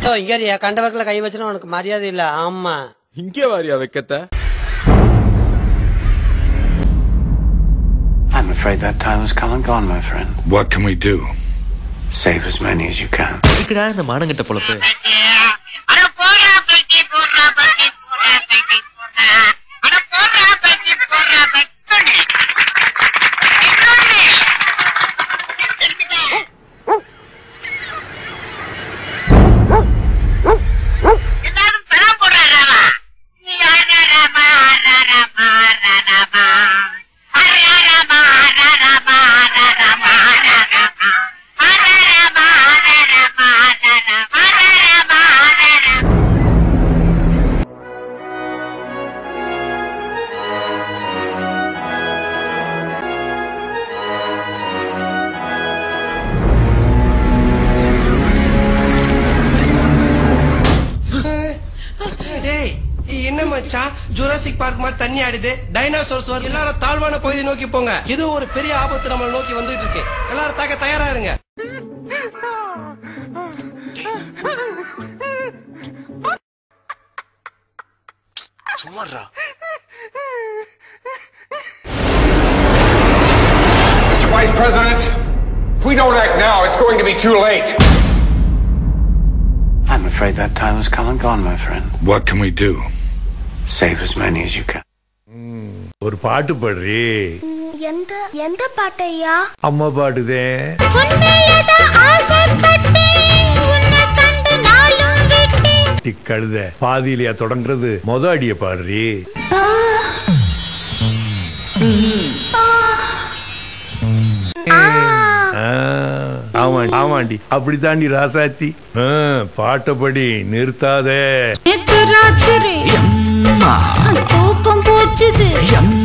ஓ, இங்க இருயா, கண்ட வக்கல கை வச்சுனா உனக்கு மரியாதை இல்ல ஆமா இங்கே வாரியா வெக்கத்தை I'm afraid that time has come and gone, my friend. What can we do? Save as many as you can. இருக்குடா இந்த மானங்கிட்ட பொழப்பு அட போறா பட்டி போறா பட்டி போறா பட்டி போறா அட போறா பட்டி போறா பட்டி இன்னொன்னு இருக்குதா எல்லாரும் பணம் போடுறாராமா நீ ஆறாராமா ஆறாராமா ஆறாராமா ஆறாராமா ஆறாராமா ஆறாராமா ஆறாராமா ஆறாராமா ஆறாராமா ஆறாராமா ஆறாராமா ஆறாராமா டேய் என்ன மச்சான் ஜுராசிக் பார்க் மாதிரி தண்ணி ஆடுது டைனோசர்ஸ் வருது எல்லாரும் தாழ்வான பகுதி நோக்கி போங்க ஏதோ ஒரு பெரிய ஆபத்து நம்மளை நோக்கி வந்துட்டு இருக்கு எல்லாரும் தாக்க தயாரா இருங்க Mr. Vice President, if we don't act now, it's going to be too late. I'm afraid that time has come and gone, my friend. What can we do? Save as many as you can. ஒரு பாட்டு பாடுறி எந்த எந்த பாட்டையா அம்மா பாடுதே உன்னையதான் ஆசைப்பட்டேன் உன்னை கண்டு நாளும் விட்டேன் டி கழுத பாதியிலையா தொடங்குறது மொத அடிய பாடுறி ஆ, ஆமாண்டி ஆமாண்டி அப்படித்தாண்டி ராசாத்தி ஆ, பாட்டப்படி நிறுத்தாதே நேத்து ராத்திரி தூக்கம் போச்சுது